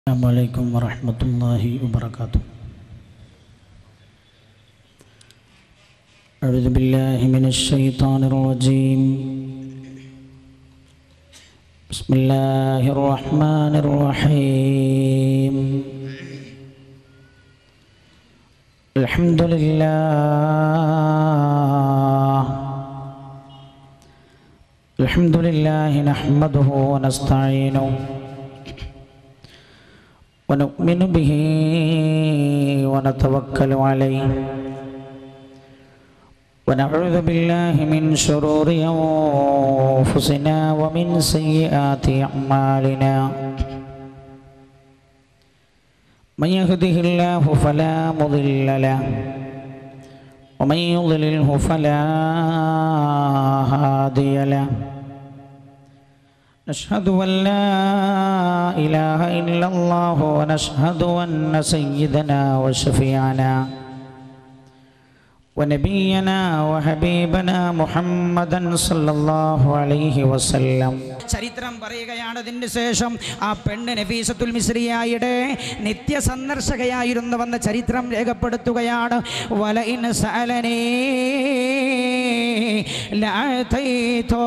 السلام عليكم ورحمة الله وبركاته أعوذ بالله من الشيطان الرجيم بسم الله الرحمن الرحيم الحمد لله الحمد لله نحمده ونستعينه ونؤمن به ونتوكل عليه ونعوذ بالله من شرور أنفسنا ومن سيئات أعمالنا من يهده الله فلا مضل له ومن يضلله فلا هادي له نشهد أن لا إله إلا الله ونشهد أن سيدنا وشفيعنا ونبينا وحبيبنا محمدا صلى الله عليه وسلم ചരിത്രം പറയുകയാണ് അതിന് ശേഷം ആ പെണ്ണ് നഫീസത്തുൽ മിസ്രിയായുടെ നിത്യ സന്ദർശകയായിരുന്നുവെന്ന ചരിത്രം രേഖപ്പെടുത്തുകയാണ് വലയിൻ സഅലനീ ലഅതൈതോ.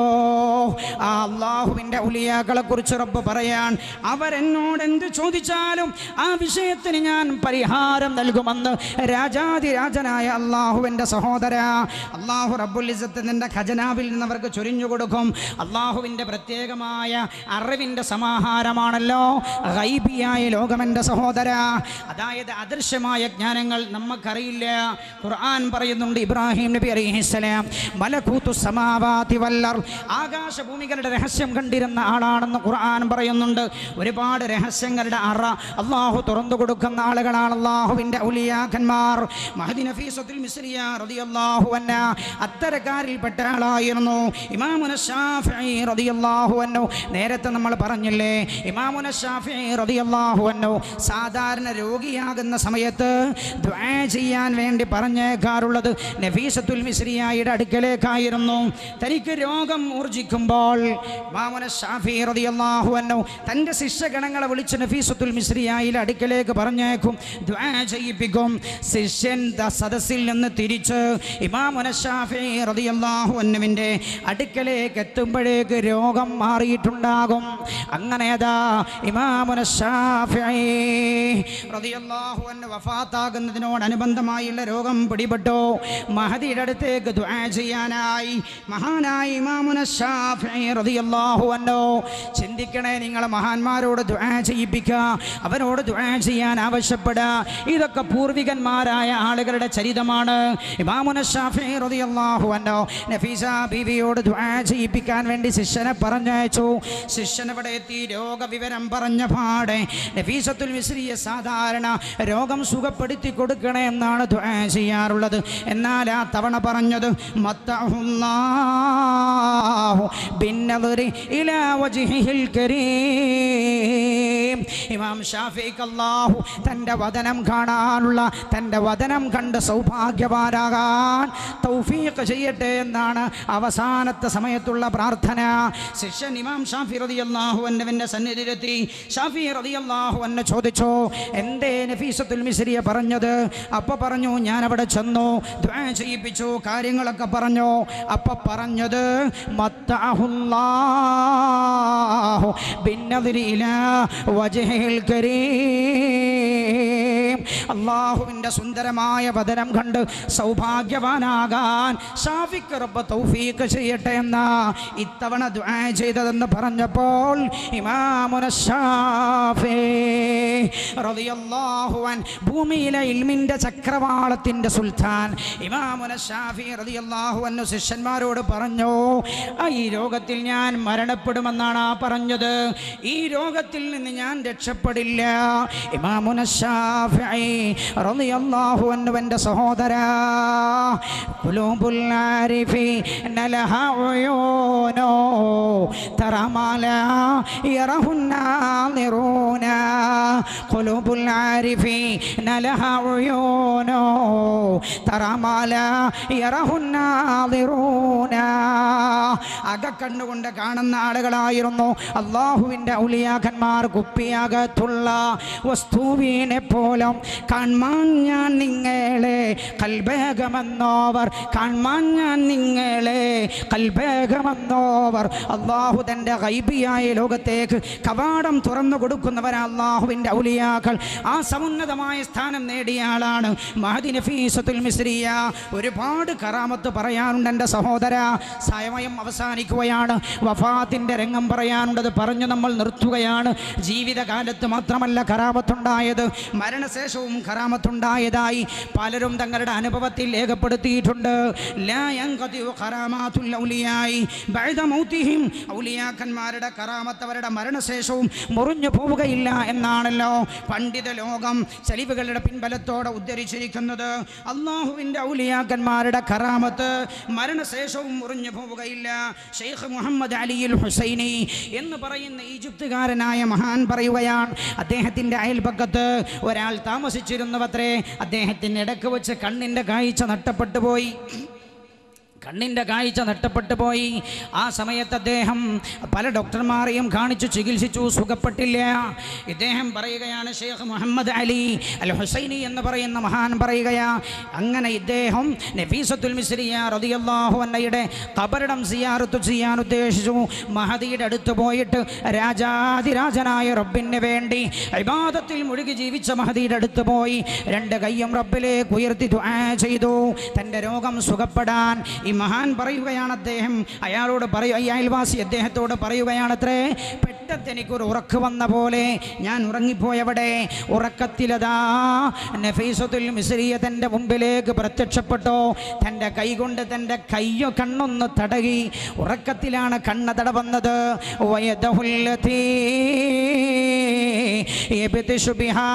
ആ അള്ളാഹുവിൻ്റെ ഉലിയാക്കളെ കുറിച്ച് റബ്ബ് പറയാൻ അവരെന്നോട് എന്ത് ചോദിച്ചാലും ആ വിഷയത്തിന് ഞാൻ പരിഹാരം നൽകുമെന്ന് രാജാതിരാജനായ അള്ളാഹുവിൻ്റെ സഹോദര അള്ളാഹു റബ്ബുൽ ഇസത്തിൻ്റെ ഖജനാവിൽ നിന്ന് അവർക്ക് ചൊരിഞ്ഞു കൊടുക്കും അള്ളാഹുവിൻ്റെ പ്രത്യേകമായ അറിവിൻ്റെ സമാഹാരമാണല്ലോ ഗൈബിയായ ലോകമെൻ്റെ സഹോദര അതായത് അദൃശ്യമായ ജ്ഞാനങ്ങൾ നമുക്കറിയില്ല ഖുർആൻ പറയുന്നുണ്ട് ഇബ്രാഹിം നബി അലൈഹിസ്സലാം മലക്കൂത്തു സമാവാതി വല്ലർ ആകാശഭൂമികളുടെ രഹസ്യം കണ്ടിരുന്ന ആളാണെന്ന് ഖുർആൻ പറയുന്നുണ്ട് ഒരുപാട് രഹസ്യങ്ങളുടെ അറ അള്ളാഹു തുറന്നു കൊടുക്കുന്ന ആളുകളാണ് അള്ളാഹുവിൻ്റെ ഔലിയാക്കന്മാർ മഹദി നഫീസത്തുൽ മിസ്രിയ റളിയല്ലാഹു അൻഹ അത്തരക്കാരിൽപ്പെട്ട ആളായിരുന്നു ഇമാമുന ഷാഫിഈ റളിയല്ലാഹു അൻഹു നേരത്തെ നമ്മൾ പറഞ്ഞില്ലേ ഇമാമുന ഷാഫിഈ റളിയല്ലാഹു അൻഹു സാധാരണ രോഗിയാകുന്ന സമയത്ത് ദുആ ചെയ്യാൻ വേണ്ടി പറഞ്ഞേക്കാറുള്ളത് നഫീസത്തുൽ മിസ്രിയായുടെ അടുക്കലേക്കായിരുന്നു തനിക്ക് രോഗം ഊർജിക്കുമ്പോൾ ഇമാമുന ഷാഫിഈ റളിയല്ലാഹു അൻഹു തൻ്റെ ശിഷ്യഗണങ്ങളെ വിളിച്ച് നഫീസത്തുൽ മിസ്രിയായുടെ അടുക്കലേക്ക് പറഞ്ഞേക്കും ദുആ ചെയ്യിപ്പിക്കും ശിഷ്യൻ ദ സദസ്സിൽ നിന്ന് തിരിച്ച് ഇമാമുന ഷാഫിഈ റളിയല്ലാഹു അൻഹുവിൻ്റെ അടുക്കലേക്ക് എത്തുമ്പോഴേക്ക് രോഗം മാറിയിട്ടുണ്ടാകും അങ്ങനെ അതാ ഇമാമുന ഷാഫിഈ റളിയല്ലാഹു അൻഹു വഫാത്താകുന്നതിനോടനുബന്ധമായുള്ള രോഗം പിടിപെട്ടു മഹദിയുടെ അടുത്തേക്ക് ദുആ ചെയ്യാനായി മഹാനായ ഇമാമുന ഷാഫിഈ റളിയല്ലാഹു അൻഹു ചിന്തിക്കണേ നിങ്ങൾ മഹാന്മാരോട് ദുആ ചെയ്യിപ്പിക്കുക അവരോട് ദുആ ചെയ്യാൻ ആവശ്യപ്പെടുക ഇതൊക്കെ പൂർവികന്മാരായ ആളുകളുടെ ചരിതമാണ് ഇമാമുന ഷാഫിഈ റളിയല്ലാഹു അൻഹു നഫീസ ബീവിയോട് ദുആ ചെയ്യിപ്പിക്കാൻ വേണ്ടി ശിഷ്യനെ പറഞ്ഞയച്ചു ശിഷ്യൻ ഇവിടെ എത്തി രോഗവിവരം പറഞ്ഞ പാടെ നഫീസത്തുൽ മിസ്രിയ സാധാരണ രോഗം സുഖപ്പെടുത്തി കൊടുക്കണേ എന്നാണ് ദുആ ചെയ്യാറുള്ളത് എന്നാൽ ആ തവണ പറഞ്ഞത് മത്തഹുല്ലാഹു ബിന്നദറി ഇലാ വജ്ഹിഹിൽ കരീം ഇമാം ഷാഫിക്ക് അല്ലാഹു തൻ്റെ വദനം കാണാനുള്ള തൻ്റെ വദനം കണ്ട് സൗഭാഗ്യവാനാകാൻ തൗഫീഖ് ചെയ്യട്ടെ എന്നാണ് അവസാനത്തെ സമയത്തുള്ള പ്രാർത്ഥന ശിഷ്യൻ ഇമാം ഷാഫി റളിയല്ലാഹു അൻഹുവിൻ്റെ സന്നിധിയിലെത്തി ഷാഫി റളിയല്ലാഹു അൻഹു ചോദിച്ചു എന്തേ നഫീസത്തുൽ മിസ്രിയ പറഞ്ഞത് അപ്പോൾ പറഞ്ഞു ഞാൻ അവിടെ ചെന്നു ദുആ ചെയ്യിപ്പിച്ചു കാര്യങ്ങളൊക്കെ പറഞ്ഞു അപ്പോൾ പറഞ്ഞത് മത്തഅഹുല്ലാഹു ബിന്നദ്രി ഇലാ വജ്ഹിൽ കരീം അള്ളാഹുവിൻ്റെ സുന്ദരമായ വദനം കണ്ട് സൗഭാഗ്യവാനാകാൻ ഷാഫിക്ക് റബ്ബ് തൗഫീഖ് ചെയ്യട്ടെ എന്ന ഇത്തവണ ദുആ ചെയ്തതെന്ന് പറഞ്ഞപ്പോൾ ഇമാമുന ഷാഫി റളിയല്ലാഹു അൻ ഭൂമിയിലെ ഇൽമിൻ്റെ ചക്രവാളത്തിൻ്റെ സുൽത്താൻ ഇമാമുന ഷാഫി റളിയല്ലാഹു അന്നു ശിഷ്യന്മാരോട് പറഞ്ഞു "ആ, ഈ രോഗത്തിൽ ഞാൻ മരണപ്പെടുമെന്നാണ് ആ പറഞ്ഞത് ഈ രോഗത്തിൽ നിന്ന് ഞാൻ രക്ഷപ്പെടില്ല ഇമാമുന ഷാഫി റളിയല്ലാഹു അൻഹുവിൻ്റെ സഹോദര ഖുലൂബുൽ ആരിഫീന ലഹാ ഉയൂനോ തറ മാ ലാ യറഹു الناظرون قلوب العارفين لها عيون ترى ما لا يره الناظرون അകക്കണ്ണുകൊണ്ട് കാണുന്ന ആളുകളായിരുന്നു അള്ളാഹുവിൻ്റെ ഔലിയാക്കന്മാർ കുപ്പിയകത്തുള്ള വസ്തുവിനെ പോലും കാൺമാൻ ഞാൻ നിങ്ങളെ കൽബേഗമെന്നോവർ കാൺമാൻ ഞാൻ നിങ്ങളെ കൽബേഗമെന്നോവർ അള്ളാഹു തൻ്റെ ഗൈബിയായ ലോകത്തേക്ക് കവാടം തുറന്നു കൊടുക്കുന്നവരാ അള്ളാഹുവിൻ്റെ ഔലിയാക്കൾ ആ സമുന്നതമായ സ്ഥാനം നേടിയ ആളാണ് മഹദി നഫീസത്തുൽ മിസ്രിയ ഒരുപാട് കറാമത്ത് പറയാനുണ്ട് എൻ്റെ സഹോദര സമയം അവസാനിക്കുകയാണ് വഫാത്തിൻ്റെ രംഗം പറയാനുണ്ടത് പറഞ്ഞു നമ്മൾ നിർത്തുകയാണ് ജീവിതകാലത്ത് മാത്രമല്ല കറാമത്തുണ്ടായത് മരണശേഷവും കറാമത്തുണ്ടായതായി പലരും തങ്ങളുടെ അനുഭവത്തിൽ രേഖപ്പെടുത്തിയിട്ടുണ്ട് ലാ യൻഖദിഉ ഖറാമാത്തുൽ ഔലിയായി ബഅദ മൗതിഹിം ഔലിയാക്കന്മാരുടെ കറാമത്ത് അവരുടെ മരണശേഷവും മുറിഞ്ഞു പോവുകയില്ല എന്നാണല്ലോ പണ്ഡിത ലോകം ചലിവുകളുടെ പിൻബലത്തോടെ ഉദ്ധരിച്ചിരിക്കുന്നത് അള്ളാഹുവിൻ്റെ ഔലിയാക്കന്മാരുടെ കറാമത്ത് മരണശേഷവും മുറിഞ്ഞു പോവുകയില്ല ഷെയ്ഖ് മുഹമ്മദ് അലിയുൽ ഹുസൈനി എന്ന് പറയുന്ന ഈജിപ്തുകാരനായ മഹാൻ പറയുകയാണ് അദ്ദേഹത്തിൻ്റെ അയൽപക്കത്ത് ഒരാൾ താമസിച്ചിരുന്നുവത്രേ അദ്ദേഹത്തിൻ്റെ ഇടക്ക് വെച്ച് കണ്ണിൻ്റെ കാഴ്ച നഷ്ടപ്പെട്ടു പോയി കണ്ണിൻ്റെ കാഴ്ച നഷ്ടപ്പെട്ടു പോയി ആ സമയത്ത് അദ്ദേഹം പല ഡോക്ടർമാരെയും കാണിച്ചു ചികിത്സിച്ചു സുഖപ്പെട്ടില്ല ഇദ്ദേഹം പറയുകയാണ് ഷെയ്ഖ് മുഹമ്മദ് അലി അൽ ഹുസൈനി എന്ന് പറയുന്ന മഹാൻ പറയുകയാ അങ്ങനെ ഇദ്ദേഹം നഫീസത്തുൽ മിസ്രിയ റളിയല്ലാഹു അന്നയുടെ കബറിടം സിയാറത്ത് ചെയ്യാൻ ഉദ്ദേശിച്ചു മഹദിയുടെ അടുത്ത് പോയിട്ട് രാജാതിരാജനായ റബ്ബിന് വേണ്ടി ഇബാദത്തിൽ മുഴുകി ജീവിച്ച മഹദിയുടെ അടുത്ത് പോയി രണ്ട് കയ്യും റബ്ബിലേക്ക് ഉയർത്തി ദുആ ചെയ്തു തൻ്റെ രോഗം സുഖപ്പെടാൻ ഈ മഹാൻ പറയുകയാണ് അദ്ദേഹം അയാളോട് പറയൂ ഈ അയൽവാസി അദ്ദേഹത്തോട് പറയുകയാണത്രേ പെട്ടെന്ന് എനിക്കൊരു ഉറക്ക് വന്ന പോലെ ഞാൻ ഉറങ്ങിപ്പോയവിടെ ഉറക്കത്തിലതാ നഫീസത്തുൽ മിസ്രിയ തൻ്റെ മുമ്പിലേക്ക് പ്രത്യക്ഷപ്പെട്ടോ തൻ്റെ കൈകൊണ്ട് തൻ്റെ കയ്യോ കണ്ണൊന്ന് തടകി ഉറക്കത്തിലാണ് കണ്ണ തടവന്നത് വയദഹുല്ലതീ യബ്തിശു ബിഹാ.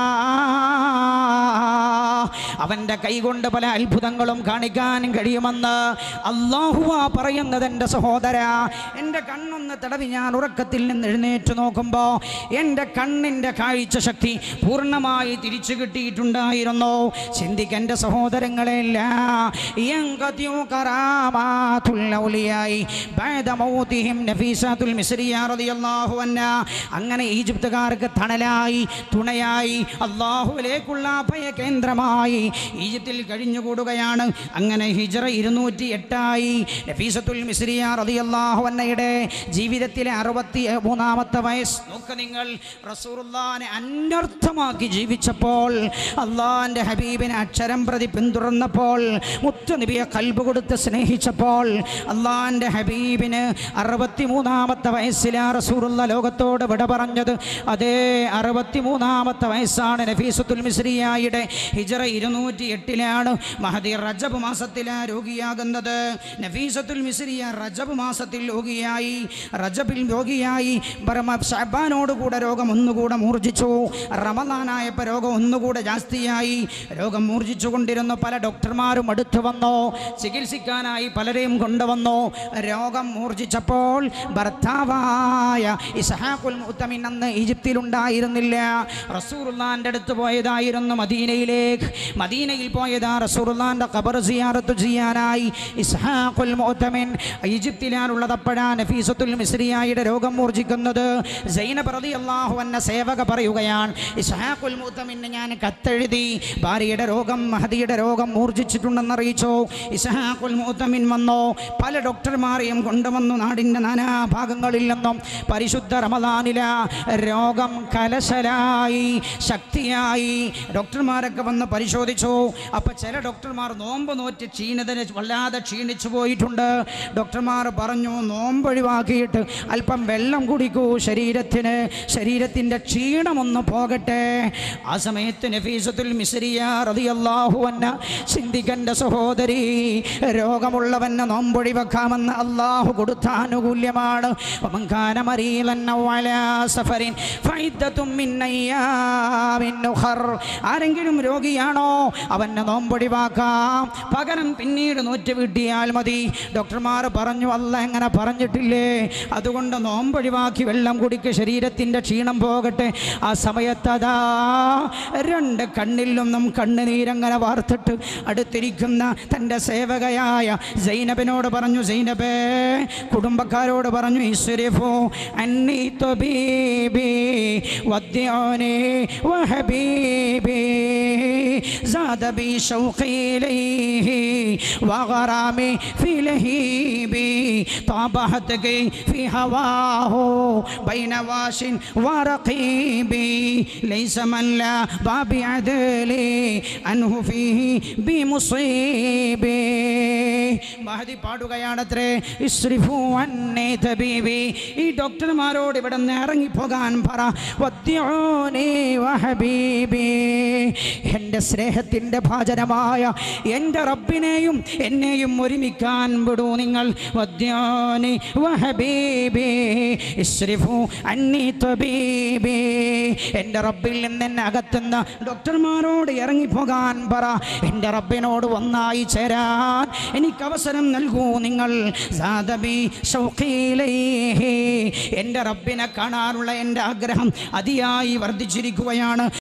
അവൻ്റെ കൈകൊണ്ട് പല അത്ഭുതങ്ങളും കാണിക്കാൻ കഴിയുമെന്ന് അള്ളാഹുവാ പറയുന്നത് എൻ്റെ സഹോദര എൻ്റെ കണ്ണൊന്ന് തടവി ഞാൻ ഉറക്കത്തിൽ നിന്ന് എഴുന്നേറ്റ് നോക്കുമ്പോൾ എൻ്റെ കണ്ണിൻ്റെ കാഴ്ച ശക്തി പൂർണ്ണമായി തിരിച്ചു കിട്ടിയിട്ടുണ്ടായിരുന്നു ചിന്തിക്കെൻ്റെ സഹോദരങ്ങളെല്ല അങ്ങനെ ഈജിപ്തുകാർക്ക് തണലായി തുണയായി അള്ളാഹുവിലേക്കുള്ള അഭയ കേന്ദ്രമായി ഈജിപ്തിൽ കഴിഞ്ഞുകൂടുകയാണ് അങ്ങനെ ഹിജറ ഇരുന്നൂറ്റി എട്ടായി നഫീസത്തുൽ മിസ്രിയ റളിയല്ലാഹു അന്നയുടെ ജീവിതത്തിലെ അറുപത്തി മൂന്നാമത്തെ വയസ്സ് നോക്ക് നിങ്ങൾ റസൂറുല്ലാനെ അന്വർത്ഥമാക്കി ജീവിച്ചപ്പോൾ അള്ളാഹിൻ്റെ ഹബീബിനെ അക്ഷരം പ്രതി പിന്തുടർന്നപ്പോൾ മുത്തുനബിയെ കൽബ് കൊടുത്ത് സ്നേഹിച്ചപ്പോൾ അള്ളാഹിൻ്റെ ഹബീബിന് അറുപത്തി മൂന്നാമത്തെ വയസ്സിലാ റസൂറുള്ള ലോകത്തോട് വിട പറഞ്ഞത് അതേ അറുപത്തി മൂന്നാമത്തെ വയസ്സാണ് നഫീസത്തുൽ മിസ്രിയായുടെ ഹിജറ ഇരുന്നൂറ്റി എട്ടിലാണ് മഹദി റജബ് മാസത്തിലാ രോഗിയാകുന്നത് നഫീസത്തുൽ മിസ്രിയ റജബ് മാസത്തിൽ രോഗിയായി റജബിൽ രോഗിയായി ഷബാനോടുകൂടെ രോഗം ഒന്നുകൂടെ മൂർജിച്ചു റമദാനായപ്പോൾ രോഗം ഒന്നുകൂടെ ജാസ്തിയായി രോഗം മൂർജിച്ചു കൊണ്ടിരുന്നു പല ഡോക്ടർമാരും അടുത്തു വന്നു ചികിത്സിക്കാനായി പലരെയും കൊണ്ടുവന്നു രോഗം മൂർജിച്ചപ്പോൾ ഭർത്താവായ ഇസഹാഖുൽ മുത്തമിൻ അന്ന് ഈജിപ്തിലുണ്ടായിരുന്നില്ല റസൂറുല്ലാൻ്റെ അടുത്ത് പോയതായിരുന്നു മദീനയിലേക്ക് മദീനയിൽ പോയതാ റസൂറുല്ലാൻ്റെ ഖബർ സിയാറത്ത് ചെയ്യാനായി ഇസ്ഹാഖുൽ മുത്തമിൻ ഈജിപ്തിലാണുള്ളത് അപ്പോഴാ നഫീസത്തുൽ മിസ്രിയായുടെ രോഗം മൂർജിക്കുന്നത് സൈനബ് റളിയല്ലാഹു അന്ന സേവക പറയുകയാണ് ഇസ്ഹാഖുൽ മുത്തമിന് ഞാൻ കത്തെഴുതി ഭാര്യയുടെ രോഗം മഹദിയുടെ രോഗം മൂർജിച്ചിട്ടുണ്ടെന്ന് അറിയിച്ചു ഇസ്ഹാഖുൽ മുത്തമിൻ വന്നു പല ഡോക്ടർമാരെയും കൊണ്ടുവന്നു നാടിൻ്റെ നാനാഭാഗങ്ങളിൽ നിന്നും പരിശുദ്ധ റമദാനില രോഗം കലശലായി ശക്തിയായി ഡോക്ടർമാരൊക്കെ വന്ന് പരിശോധിച്ചു അപ്പോൾ ചില ഡോക്ടർമാർ നോമ്പ് നോറ്റ് ക്ഷീണിതന് വല്ലാതെ ക്ഷീണിച്ചു പോയിട്ടുണ്ട് ഡോക്ടർമാർ പറഞ്ഞു നോമ്പ് ഒഴിവാക്കിയിട്ട് അല്പം വെള്ളം കുടിക്കൂ ശരീരത്തിന് ശരീരത്തിൻ്റെ ക്ഷീണമൊന്ന് പോകട്ടെ ആ സമയത്ത് നഫീസത്തുൽ മിസ്രിയ റളിയല്ലാഹു അന്ന ചിന്തിക്കൻ്റെ സഹോദരി രോഗമുള്ളവന് നോമ്പൊഴിവെക്കാമെന്ന് അള്ളാഹു കൊടുത്ത ആനുകൂല്യമാണ് വമൻ കാന മരീലൻ ഔ അലാ സഫറിൻ ഫഇദ്ദത്തും മിൻ അയ്യാമിൻ ഉഖർ. ആരെങ്കിലും രോഗിയാണോ അവന് നോമ്പൊഴിവാക്കാം പകരം പിന്നീട് നോറ്റ് വീട്ടിയ നൽകിയാൽ മതി ഡോക്ടർമാർ പറഞ്ഞു അല്ല എങ്ങനെ പറഞ്ഞിട്ടില്ലേ അതുകൊണ്ട് നോമ്പൊഴിവാക്കി വെള്ളം കുടിക്ക് ശരീരത്തിൻ്റെ ക്ഷീണം പോകട്ടെ ആ സമയത്തതാ രണ്ട് കണ്ണിൽ നിന്നും കണ്ണുനീരങ്ങനെ വാർത്തിട്ട് അടുത്തിരിക്കുന്ന തൻ്റെ സേവകയായ സൈനബിനോട് പറഞ്ഞു സൈനബേ കുടുംബക്കാരോട് പറഞ്ഞു ഇസ്രിഫു അന്നി ത്വബീബി വദ്യോനെ വഹബീബി زاد بي شوقي إليه وغرامي في لهيبي طابحتك في هواه بين واش ورقيبي ليس من لا باب عدلي أنه فيه بمصيبي മഹദി പാടുകയാണത്രേ ഇസ്രിഫു അന്നേ തബീബി ഈ ഡോക്ടർമാരോട് ഇവിടെ നിന്ന് ഇറങ്ങിപ്പോകാൻ പറ വദ്യോനേ വഹബീബി എൻ്റെ സ്നേഹത്തിൻ്റെ ഭാജനമായ എൻ്റെ റബ്ബിനെയും എന്നെയും ഒരുമിക്കാൻ വിടൂ നിങ്ങൾ വദ്യോനി വഹബീബി ഇസ്രിഫു അന്നി തബീബി എൻ്റെ റബ്ബിൽ നിന്ന് എന്നെ അകത്തുന്ന ഡോക്ടർമാരോട് ഇറങ്ങിപ്പോകാൻ പറ എൻ്റെ റബ്ബിനോട് ഒന്നായി ചേരാൻ എനിക്ക് അവസരം നൽകൂ നിങ്ങൾ സാദബി ഷൗഖീലൈഹി. എൻ്റെ റബ്ബിനെ കാണാനുള്ള എൻ്റെ ആഗ്രഹം അതിയായി വർദ്ധിച്ചിരിക്കുകയാണ്